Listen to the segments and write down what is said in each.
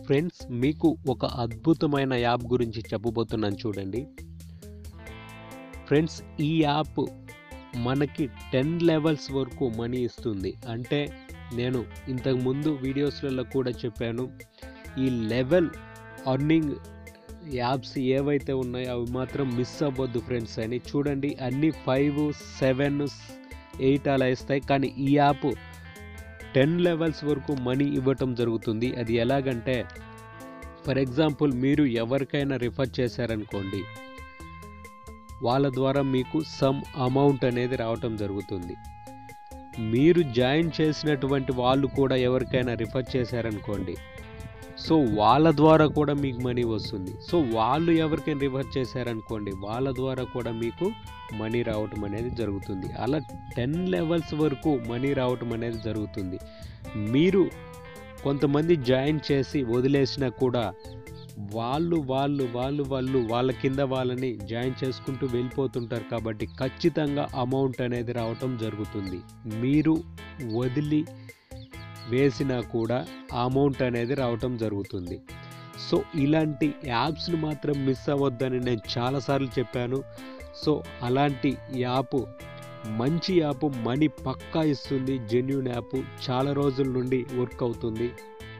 friends మీకు ఒక అద్భుతమైన యాప్ గురించి చెప్పబోతున్నాను చూడండి ఫ్రెండ్స్ ఈ యాప్ మనకి టెన్ లెవెల్స్ వరకు మనీ ఇస్తుంది అంటే నేను ఇంతకు ముందు వీడియోస్లలో కూడా చెప్పాను ఈ లెవెల్ అర్నింగ్ యాప్స్ ఏవైతే ఉన్నాయో అవి మాత్రం మిస్ అవ్వద్దు ఫ్రెండ్స్ అని చూడండి అన్ని ఫైవ్ సెవెన్ ఎయిట్ అలా ఇస్తాయి కానీ ఈ యాప్ టెన్ లెవెల్స్ వరకు మనీ ఇవ్వటం జరుగుతుంది అది ఎలాగంటే ఫర్ ఎగ్జాంపుల్ మీరు ఎవరికైనా రిఫర్ చేశారనుకోండి వాళ్ళ ద్వారా మీకు సమ్ అమౌంట్ అనేది రావటం జరుగుతుంది మీరు జాయిన్ చేసినటువంటి వాళ్ళు కూడా ఎవరికైనా రిఫర్ చేశారనుకోండి సో వాళ్ళ ద్వారా కూడా మీకు మనీ వస్తుంది సో వాళ్ళు ఎవరికైనా రిఫర్ చేశారనుకోండి వాళ్ళ ద్వారా కూడా మీకు మనీ రావటం అనేది జరుగుతుంది అలా టెన్ లెవెల్స్ వరకు మనీ రావటం అనేది జరుగుతుంది మీరు కొంతమంది జాయిన్ చేసి వదిలేసినా కూడా వాళ్ళు వాళ్ళు వాళ్ళు వాళ్ళు వాళ్ళ కింద వాళ్ళని జాయిన్ చేసుకుంటూ వెళ్ళిపోతుంటారు కాబట్టి ఖచ్చితంగా అమౌంట్ అనేది రావటం జరుగుతుంది మీరు వదిలి వేసినా కూడా అమౌంట్ అనేది రావటం జరుగుతుంది సో ఇలాంటి యాప్స్ని మాత్రం మిస్ అవ్వద్దని నేను చాలాసార్లు చెప్పాను సో అలాంటి యాప్ మంచి యాప్ మనీ పక్కా ఇస్తుంది జెన్యున్ యాప్ చాలా రోజుల నుండి వర్క్ అవుతుంది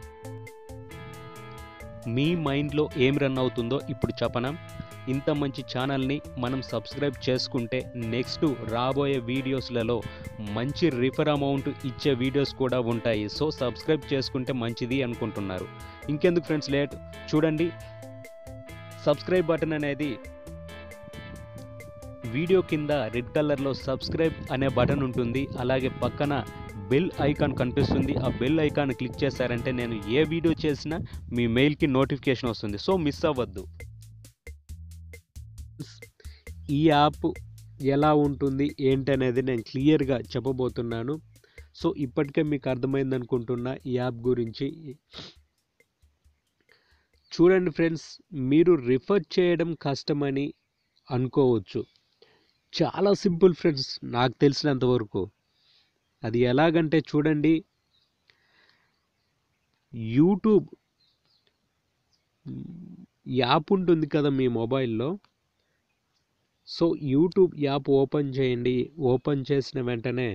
మీ మైండ్లో ఏం రన్ అవుతుందో ఇప్పుడు చెప్పనా ఇంత మంచి ఛానల్ని మనం సబ్స్క్రైబ్ చేసుకుంటే నెక్స్ట్ రాబోయే వీడియోస్లలో మంచి రిఫర్ అమౌంట్ ఇచ్చే వీడియోస్ కూడా ఉంటాయి సో సబ్స్క్రైబ్ చేసుకుంటే మంచిది అనుకుంటున్నారు ఇంకెందుకు ఫ్రెండ్స్ లేట్ చూడండి సబ్స్క్రైబ్ బటన్ అనేది వీడియో కింద రెడ్ కలర్లో సబ్స్క్రైబ్ అనే బటన్ ఉంటుంది అలాగే పక్కన బెల్ ఐకాన్ కనిపిస్తుంది ఆ బెల్ ఐకాన్ క్లిక్ చేశారంటే నేను ఏ వీడియో చేసినా మీ మెయిల్కి నోటిఫికేషన్ వస్తుంది సో మిస్ అవ్వద్దు ఈ యాప్ ఎలా ఉంటుంది ఏంటనేది నేను క్లియర్గా చెప్పబోతున్నాను సో ఇప్పటికే మీకు అర్థమైంది అనుకుంటున్నా ఈ యాప్ గురించి చూడండి ఫ్రెండ్స్ మీరు రిఫర్ చేయడం కష్టమని అనుకోవచ్చు చాలా సింపుల్ ఫ్రెండ్స్ నాకు తెలిసినంత వరకు అది ఎలాగంటే చూడండి యూట్యూబ్ యాప్ ఉంటుంది కదా మీ మొబైల్లో సో యూట్యూబ్ యాప్ ఓపెన్ చేయండి ఓపెన్ చేసిన వెంటనే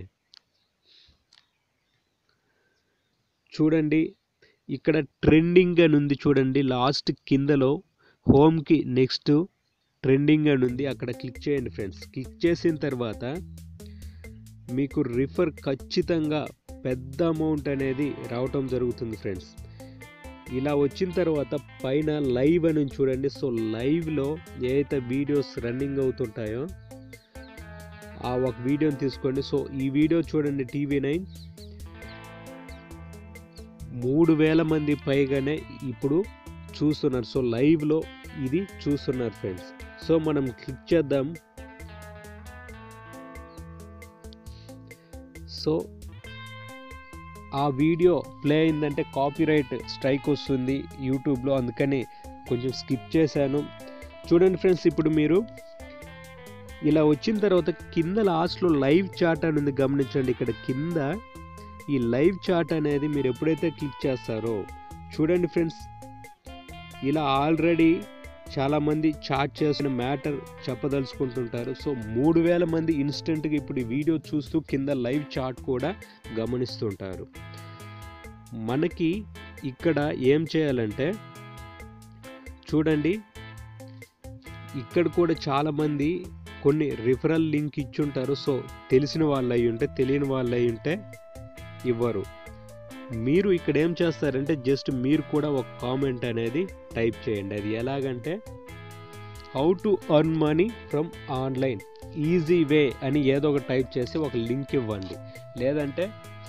చూడండి ఇక్కడ ట్రెండింగ్ అని ఉంది చూడండి లాస్ట్ కిందలో హోమ్కి నెక్స్ట్ ట్రెండింగ్ అని ఉంది అక్కడ క్లిక్ చేయండి ఫ్రెండ్స్ క్లిక్ చేసిన తర్వాత మీకు రిఫర్ ఖచ్చితంగా పెద్ద అమౌంట్ అనేది రావటం జరుగుతుంది ఫ్రెండ్స్ ఇలా వచ్చిన తర్వాత పైన లైవ్ అని చూడండి సో లైవ్లో ఏదైతే వీడియోస్ రన్నింగ్ అవుతుంటాయో ఆ ఒక వీడియోని తీసుకోండి సో ఈ వీడియో చూడండి టీవీ నైన్ మూడు వేల మంది పైగానే ఇప్పుడు చూస్తున్నారు సో లైవ్లో ఇది చూస్తున్నారు ఫ్రెండ్స్ సో మనం క్లిక్ చేద్దాం సో ఆ వీడియో ప్లే అయిందంటే కాపీరైట్ స్ట్రైక్ వస్తుంది యూట్యూబ్లో అందుకని కొంచెం స్కిప్ చేశాను చూడండి ఫ్రెండ్స్ ఇప్పుడు మీరు ఇలా వచ్చిన తర్వాత కింద లాస్ట్లో లైవ్ చాట్ అని ఉంది గమనించండి ఇక్కడ కింద ఈ లైవ్ చాట్ అనేది మీరు ఎప్పుడైతే క్లిక్ చేస్తారో చూడండి ఫ్రెండ్స్ ఇలా ఆల్రెడీ చాలామంది చాట్ చేసిన మ్యాటర్ చెప్పదలుచుకుంటుంటారు సో మూడు వేల మంది ఇన్స్టెంట్గా ఇప్పుడు ఈ వీడియో చూస్తూ కింద లైవ్ చాట్ కూడా గమనిస్తుంటారు మనకి ఇక్కడ ఏం చేయాలంటే చూడండి ఇక్కడ కూడా చాలామంది కొన్ని రిఫరల్ లింక్ ఇచ్చుంటారు సో తెలిసిన వాళ్ళు అయి ఉంటే తెలియని వాళ్ళు అయి ఉంటే ఇవ్వరు మీరు ఇక్కడ ఏం చేస్తారంటే జస్ట్ మీరు కూడా ఒక కామెంట్ అనేది టైప్ చేయండి అది ఎలాగంటే how to earn money from online easy way అని ఏదో ఒక టైప్ చేసి ఒక లింక్ ఇవ్వండి లేదంటే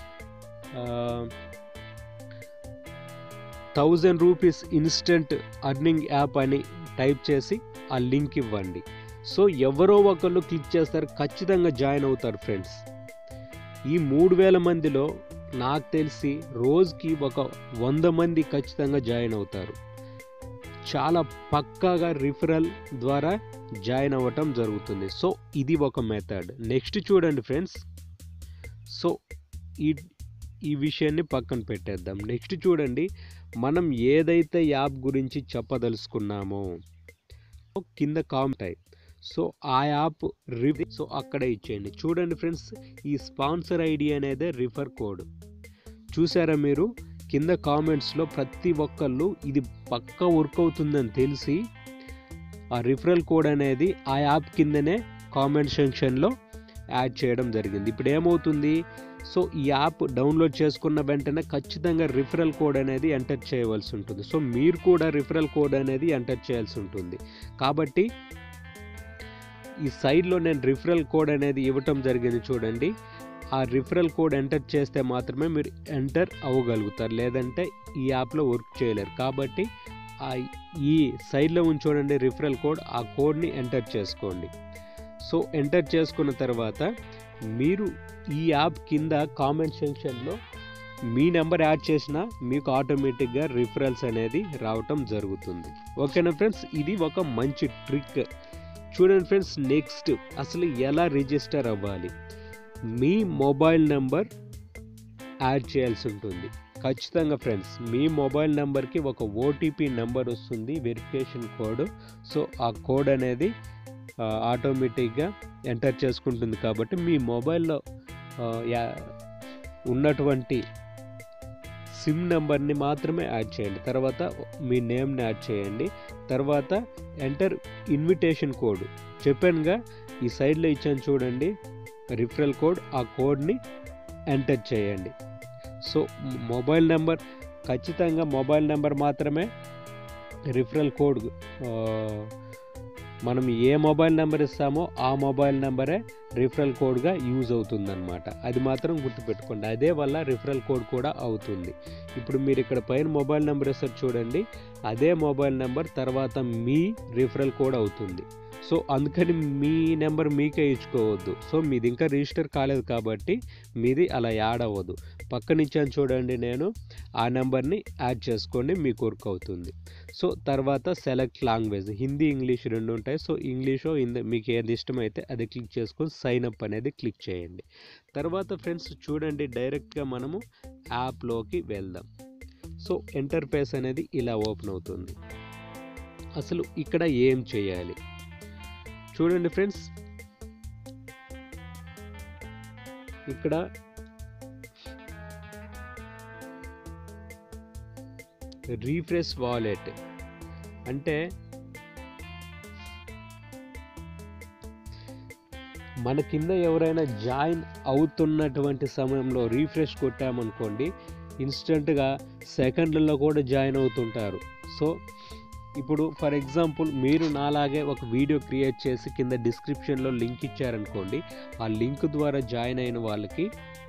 thousand rupees instant earning app అని టైప్ చేసి ఆ లింక్ ఇవ్వండి సో ఎవరో ఒకళ్ళు క్లిక్ చేస్తారు ఖచ్చితంగా జాయిన్ అవుతారు ఫ్రెండ్స్ ఈ మూడు వేల మందిలో నాకు తెలిసి రోజుకి ఒక వంద మంది ఖచ్చితంగా జాయిన్ అవుతారు చాలా పక్కాగా రిఫరల్ ద్వారా జాయిన్ అవ్వటం జరుగుతుంది సో ఇది ఒక మెథడ్ నెక్స్ట్ చూడండి ఫ్రెండ్స్ సో ఈ ఈ విషయాన్ని పక్కన పెట్టేద్దాం నెక్స్ట్ చూడండి మనం ఏదైతే యాప్ గురించి చెప్పదలుచుకున్నామో కింద కామెంట్ అయ్యి సో ఆ యాప్ రివ్ సో అక్కడే ఇచ్చేయండి చూడండి ఫ్రెండ్స్ ఈ స్పాన్సర్ ఐడి అనేది రిఫర్ కోడ్ చూసారా మీరు కింద కామెంట్స్లో ప్రతి ఒక్కళ్ళు ఇది పక్కా వర్క్ అవుతుందని తెలిసి ఆ రిఫరల్ కోడ్ అనేది ఆ యాప్ కిందనే కామెంట్ సెక్షన్లో యాడ్ చేయడం జరిగింది ఇప్పుడు ఏమవుతుంది సో ఈ యాప్ డౌన్లోడ్ చేసుకున్న వెంటనే ఖచ్చితంగా రిఫరల్ కోడ్ అనేది ఎంటర్ చేయవలసి ఉంటుంది సో మీరు కూడా రిఫరల్ కోడ్ అనేది ఎంటర్ చేయాల్సి ఉంటుంది కాబట్టి ఈ సైడ్లో నేను రిఫరల్ కోడ్ అనేది ఇవ్వటం జరిగింది చూడండి ఆ రిఫరల్ కోడ్ ఎంటర్ చేస్తే మాత్రమే మీరు ఎంటర్ అవ్వగలుగుతారు లేదంటే ఈ యాప్లో వర్క్ చేయలేరు కాబట్టి ఆ ఈ సైడ్లో ఉంది చూడండి రిఫరల్ కోడ్ ఆ కోడ్ని ఎంటర్ చేసుకోండి సో ఎంటర్ చేసుకున్న తర్వాత మీరు ఈ యాప్ కింద కామెంట్ సెక్షన్లో మీ నెంబర్ యాడ్ చేసినా మీకు ఆటోమేటిక్గా రిఫరల్స్ అనేది రావటం జరుగుతుంది ఓకేనా ఫ్రెండ్స్ ఇది ఒక మంచి ట్రిక్ చూడండి ఫ్రెండ్స్ నెక్స్ట్ అసలు ఎలా రిజిస్టర్ అవ్వాలి మీ మొబైల్ నెంబర్ యాడ్ చేయాల్సి ఉంటుంది ఖచ్చితంగా ఫ్రెండ్స్ మీ మొబైల్ నెంబర్కి ఒక ఓటీపీ నెంబర్ వస్తుంది వెరిఫికేషన్ కోడ్ సో ఆ కోడ్ అనేది ఆటోమేటిక్గా ఎంటర్ చేసుకుంటుంది కాబట్టి మీ మొబైల్లో ఉన్నటువంటి సిమ్ నెంబర్ని మాత్రమే యాడ్ చేయండి తర్వాత మీ నేమ్ని యాడ్ చేయండి తర్వాత ఎంటర్ ఇన్విటేషన్ కోడ్ చెప్పానుగా ఈ సైడ్లో ఇచ్చాను చూడండి రిఫరల్ కోడ్ ఆ కోడ్ని ఎంటర్ చేయండి సో మొబైల్ నెంబర్ ఖచ్చితంగా మొబైల్ నెంబర్ మాత్రమే రిఫరల్ కోడ్ మనం ఏ మొబైల్ నెంబర్ ఇస్తామో ఆ మొబైల్ నెంబరే రిఫరల్ కోడ్గా యూజ్ అవుతుందన్నమాట అది మాత్రం గుర్తుపెట్టుకోండి అదే వల్ల రిఫరల్ కోడ్ కూడా అవుతుంది ఇప్పుడు మీరు ఇక్కడ పైన మొబైల్ నెంబర్ ఇస్తారు చూడండి అదే మొబైల్ నెంబర్ తర్వాత మీ రిఫరల్ కోడ్ అవుతుంది సో అందుకని మీ నెంబర్ మీకే ఇచ్చుకోవద్దు సో మీది ఇంకా రిజిస్టర్ కాలేదు కాబట్టి మీది అలా యాడ్ అవ్వదు పక్కన ఇచ్చాను చూడండి నేను ఆ నెంబర్ని యాడ్ చేసుకోండి మీకు వర్క్ అవుతుంది సో తర్వాత సెలెక్ట్ లాంగ్వేజ్ హిందీ ఇంగ్లీష్ రెండు ఉంటాయి సో ఇంగ్లీషో హిందీ మీకు ఏది ఇష్టమైతే అది క్లిక్ చేసుకొని సైన్ అప్ అనేది క్లిక్ చేయండి తర్వాత ఫ్రెండ్స్ చూడండి డైరెక్ట్గా మనము యాప్లోకి వెళ్దాం సో ఇంటర్ఫేస్ అనేది ఇలా ఓపెన్ అవుతుంది అసలు ఇక్కడ ఏం చేయాలి చూడండి ఫ్రెండ్స్ ఇక్కడ రీఫ్రెష్ వాలెట్ అంటే మన కింద ఎవరైనా జాయిన్ అవుతున్నటువంటి సమయంలో రీఫ్రెష్ కొట్టామనుకోండి ఇన్స్టెంట్గా సెకండ్లలో కూడా జాయిన్ అవుతుంటారు సో ఇప్పుడు ఫర్ ఎగ్జాంపుల్ మీరు నాలాగే ఒక వీడియో క్రియేట్ చేసి కింద డిస్క్రిప్షన్లో లింక్ ఇచ్చారనుకోండి ఆ లింక్ ద్వారా జాయిన్ అయిన వాళ్ళకి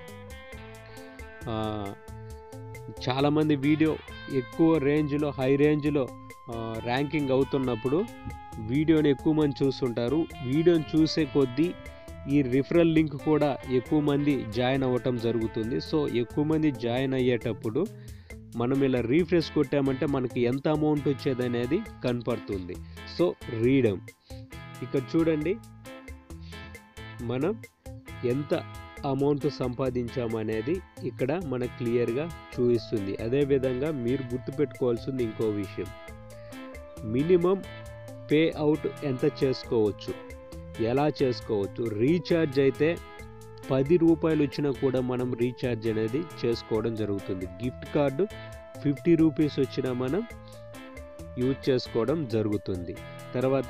చాలామంది వీడియో ఎక్కువ రేంజ్లో హై రేంజ్లో ర్యాంకింగ్ అవుతున్నప్పుడు వీడియోని ఎక్కువ మంది చూస్తుంటారు వీడియోని చూసే కొద్దీ ఈ రిఫరల్ లింక్ కూడా ఎక్కువ మంది జాయిన్ అవ్వటం జరుగుతుంది సో ఎక్కువ మంది జాయిన్ అయ్యేటప్పుడు మనం ఇలా రీఫ్రెష్ కొట్టామంటే మనకి ఎంత అమౌంట్ వచ్చేది అనేది కనపడుతుంది సో రీడమ్ ఇక్కడ చూడండి మనం ఎంత అమౌంట్ సంపాదించామనేది ఇక్కడ మనకు క్లియర్గా చూపిస్తుంది అదేవిధంగా మీరు గుర్తుపెట్టుకోవాల్సింది ఇంకో విషయం మినిమం పే అవుట్ ఎంత చేసుకోవచ్చు ఎలా చేసుకోవచ్చు రీఛార్జ్ అయితే పది రూపాయలు వచ్చినా కూడా మనం రీఛార్జ్ అనేది చేసుకోవడం జరుగుతుంది గిఫ్ట్ కార్డు ఫిఫ్టీ రూపీస్ వచ్చినా మనం యూజ్ చేసుకోవడం జరుగుతుంది తర్వాత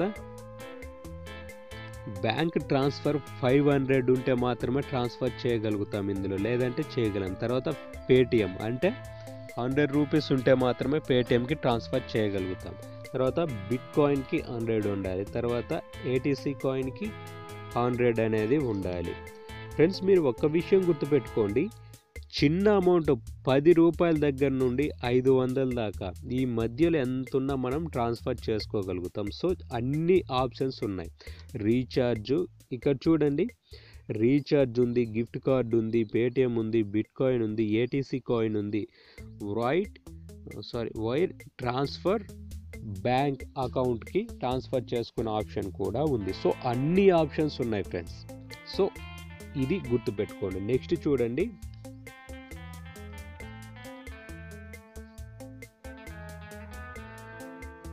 బ్యాంక్ ట్రాన్స్ఫర్ ఫైవ్ హండ్రెడ్ ఉంటే మాత్రమే ట్రాన్స్ఫర్ చేయగలుగుతాం ఇందులో లేదంటే చేయగలం తర్వాత పేటిఎం అంటే హండ్రెడ్ రూపీస్ ఉంటే మాత్రమే పేటిఎంకి ట్రాన్స్ఫర్ చేయగలుగుతాం తర్వాత బిట్ కాయిన్కి హండ్రెడ్ ఉండాలి తర్వాత ఏటీసీ కాయిన్కి హండ్రెడ్ అనేది ఉండాలి ఫ్రెండ్స్ మీరు ఒక్క విషయం గుర్తుపెట్టుకోండి చిన్న అమౌంట్ పది రూపాయల దగ్గర నుండి ఐదు వందల దాకా ఈ మధ్యలో ఎంత ఉన్నా మనం ట్రాన్స్ఫర్ చేసుకోగలుగుతాం సో అన్ని ఆప్షన్స్ ఉన్నాయి రీఛార్జ్ ఇక్కడ చూడండి రీఛార్జ్ ఉంది గిఫ్ట్ కార్డ్ ఉంది పేటిఎం ఉంది బిట్ కాయిన్ ఉంది ఏటీసీ కాయిన్ ఉంది white sorry wire transfer bank అకౌంట్కి ట్రాన్స్ఫర్ చేసుకునే ఆప్షన్ కూడా ఉంది సో అన్ని ఆప్షన్స్ ఉన్నాయి ఫ్రెండ్స్ సో ఇది గుర్తుపెట్టుకోండి నెక్స్ట్ చూడండి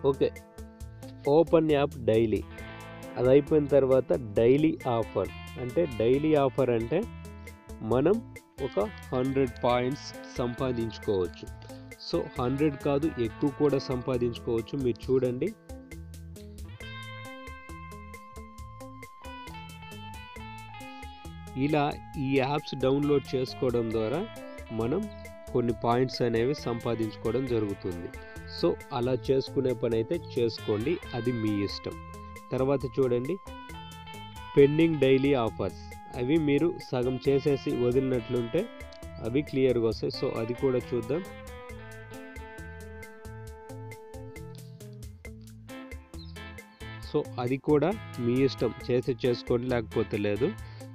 ఓకే ఓపెన్ యాప్ డైలీ అది అయిపోయిన తర్వాత డైలీ ఆఫర్ అంటే డైలీ ఆఫర్ అంటే మనం ఒక హండ్రెడ్ పాయింట్స్ సంపాదించుకోవచ్చు సో హండ్రెడ్ కాదు ఎక్కువ కూడా సంపాదించుకోవచ్చు మీరు చూడండి ఇలా ఈ యాప్స్ డౌన్లోడ్ చేసుకోవడం ద్వారా మనం కొన్ని పాయింట్స్ అనేవి సంపాదించుకోవడం జరుగుతుంది సో అలా చేసుకునే పని అయితే చేసుకోండి అది మీ ఇష్టం తర్వాత చూడండి పెండింగ్ డైలీ ఆఫర్స్ అవి మీరు సగం చేసేసి వదిలినట్లుంటే అవి క్లియర్గా వస్తాయి సో అది కూడా చూద్దాం సో అది కూడా మీ ఇష్టం చేసి చేసుకోండి లేకపోతే లేదు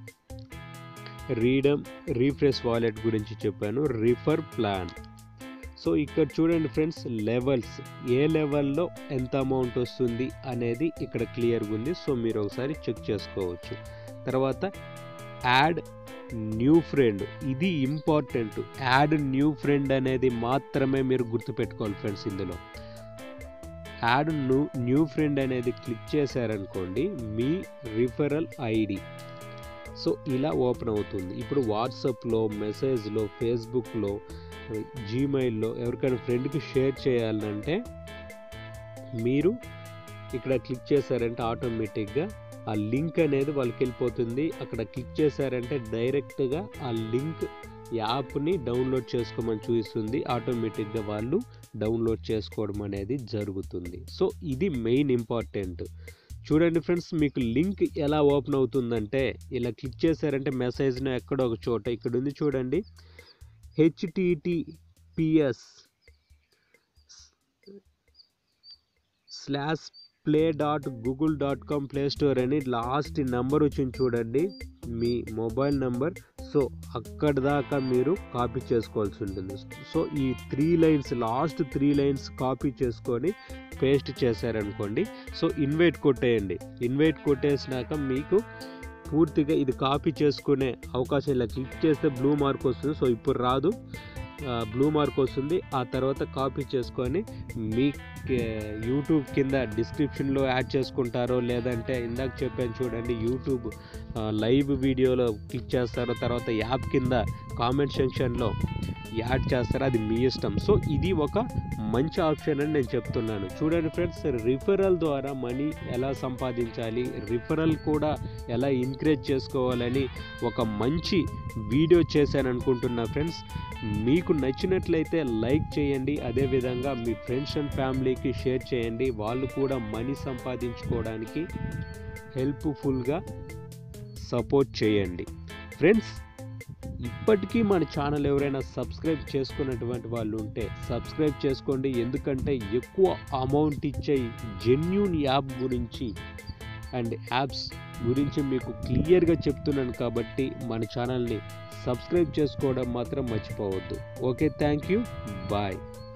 రీడమ్ రీఫ్రెష్ వాలెట్ గురించి చెప్పాను రిఫర్ ప్లాన్ సో ఇక్కడ చూడండి ఫ్రెండ్స్ లెవెల్స్ ఏ లెవెల్లో ఎంత అమౌంట్ వస్తుంది అనేది ఇక్కడ క్లియర్గా ఉంది సో మీరు ఒకసారి చెక్ చేసుకోవచ్చు తర్వాత యాడ్ న్యూ ఫ్రెండ్ ఇది ఇంపార్టెంట్ యాడ్ న్యూ ఫ్రెండ్ అనేది మాత్రమే మీరు గుర్తుపెట్టుకోవాలి ఫ్రెండ్స్ ఇందులో యాడ్ న్యూ న్యూ ఫ్రెండ్ అనేది క్లిక్ చేశారనుకోండి మీ రిఫరల్ ఐడి సో ఇలా ఓపెన్ అవుతుంది ఇప్పుడు వాట్సాప్లో మెసేజ్లో ఫేస్బుక్లో జీమెయిల్లో ఎవరికైనా ఫ్రెండ్కి షేర్ చేయాలంటే మీరు ఇక్కడ క్లిక్ చేశారంటే ఆటోమేటిక్గా ఆ లింక్ అనేది వాళ్ళకి వెళ్ళిపోతుంది అక్కడ క్లిక్ చేశారంటే డైరెక్ట్గా ఆ లింక్ యాప్ని డౌన్లోడ్ చేసుకోమని చూపిస్తుంది ఆటోమేటిక్గా వాళ్ళు డౌన్లోడ్ చేసుకోవడం అనేది జరుగుతుంది సో ఇది మెయిన్ ఇంపార్టెంట్ చూడండి ఫ్రెండ్స్ మీకు లింక్ ఎలా ఓపెన్ అవుతుందంటే ఇలా క్లిక్ చేశారంటే మెసేజ్ను ఎక్కడో ఒక చోట ఇక్కడ ఉంది చూడండి HTTPS slash play dot Google dot com play store అని లాస్ట్ నెంబర్ వచ్చింది చూడండి మీ మొబైల్ నెంబర్ సో అక్కడ దాకా మీరు కాపీ చేసుకోవాల్సి ఉంటుంది సో ఈ three lines last three lines copy చేసుకొని పేస్ట్ చేశారనుకోండి సో ఇన్వైట్ కొట్టేయండి ఇన్వైట్ కొట్టేసినాక మీకు పూర్తిగా ఇది కాపీ చేసుకునే అవకాశం ఇలా క్లిక్ చేస్తే బ్లూ మార్క్ వస్తుంది సో ఇప్పుడు రాదు బ్లూ మార్క్ వస్తుంది ఆ తర్వాత కాపీ చేసుకొని మీ యూట్యూబ్ కింద డిస్క్రిప్షన్లో యాడ్ చేసుకుంటారో లేదంటే ఇందాక చెప్పాను చూడండి యూట్యూబ్ లైవ్ వీడియోలో క్లిక్ చేస్తారో తర్వాత యాప్ కింద కామెంట్ సెక్షన్లో యాడ్ చేస్తారో అది మీ ఇష్టం సో ఇది ఒక మంచి ఆప్షన్ అని నేను చెప్తున్నాను చూడండి ఫ్రెండ్స్ రిఫరల్ ద్వారా మనీ ఎలా సంపాదించాలి రిఫరల్ కూడా ఎలా ఎంకరేజ్ చేసుకోవాలని ఒక మంచి వీడియో చేశాను అనుకుంటున్నా ఫ్రెండ్స్ మీకు నచ్చినట్లయితే లైక్ చేయండి అదేవిధంగా మీ ఫ్రెండ్స్ అండ్ ఫ్యామిలీకి షేర్ చేయండి వాళ్ళు కూడా మనీ సంపాదించుకోవడానికి హెల్ప్ఫుల్గా సపోర్ట్ చేయండి ఫ్రెండ్స్ ఇప్పటికీ మన ఛానల్ ఎవరైనా సబ్స్క్రైబ్ చేసుకున్నటువంటి వాళ్ళు ఉంటే సబ్స్క్రైబ్ చేసుకోండి ఎందుకంటే ఎక్కువ అమౌంట్ ఇచ్చే జెన్యున్ యాప్ గురించి అండ్ యాప్స్ గురించి మీకు క్లియర్గా చెప్తున్నాను కాబట్టి మన ఛానల్ని సబ్స్క్రైబ్ చేసుకోవడం మాత్రం మర్చిపోవద్దు ఓకే థ్యాంక్ యూ బాయ్